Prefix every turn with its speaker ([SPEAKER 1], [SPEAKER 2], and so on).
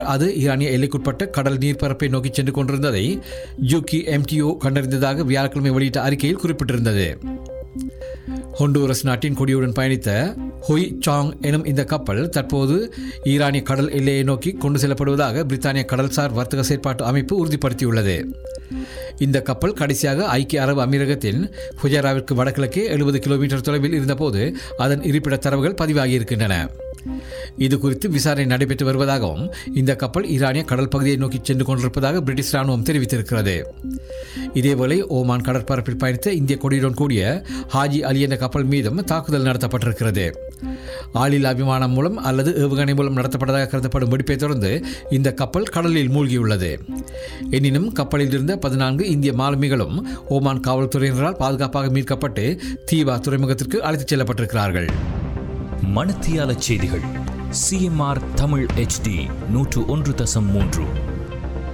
[SPEAKER 1] அது ஈரானிய எல்லைக்குட்பட்ட கடல் நீர்ப்பரப்பை நோக்கி சென்று கொண்டிருந்ததை யூகி எம்டிஓ கண்டறிந்ததாக வியாழக்கிழமை வெளியிட்ட அறிக்கையில் குறிப்பிட்டிருந்தது ஹொண்டூரஸ் நாட்டின் கொடியுடன் பயணித்த ஹொய் சாங் எனும் இந்த கப்பல் தற்போது ஈரானிய கடல் எல்லையை நோக்கி கொண்டு செல்லப்படுவதாக பிரித்தானிய கடல்சார் வர்த்தக செயற்பாட்டு அமைப்பு உறுதிப்படுத்தியுள்ளது இந்த கப்பல் கடைசியாக ஐக்கிய அரபு அமீரகத்தின் ஃபுஜராவிற்கு வடகிழக்கே எழுபது கிலோமீட்டர் தொலைவில் இருந்தபோது அதன் இருப்பிட தரவுகள் பதிவாகியிருக்கின்றன இது குறித்து விசாரணை நடைபெற்று வருவதாகவும் இந்த கப்பல் ஈரானிய கடல் பகுதியை நோக்கி சென்று கொண்டிருப்பதாக பிரிட்டிஷ் ராணுவம் தெரிவித்திருக்கிறது இதேவேளை ஓமான் கடற்பரப்பில் பயணித்த இந்திய கொடியுடன் கூடிய ஹாஜி அலி என்ற கப்பல் மீதும் தாக்குதல் நடத்தப்பட்டிருக்கிறது ஆளில்லா விமானம் மூலம் அல்லது ஏவுகணை மூலம் நடத்தப்பட்டதாக கருதப்படும் வெடிப்பை தொடர்ந்து இந்த கப்பல் கடலில் மூழ்கியுள்ளது எனினும் கப்பலில் இருந்த பதினான்கு இந்திய மாலுமிகளும் ஓமான் காவல்துறையினரால் பாதுகாப்பாக மீட்கப்பட்டு தீவா துறைமுகத்திற்கு அழைத்துச் செல்லப்பட்டிருக்கிறார்கள்
[SPEAKER 2] மணத்தியால செய்திகள் சிஎம்ஆர் தமிழ் HD நூற்று ஒன்று தசம் மூன்று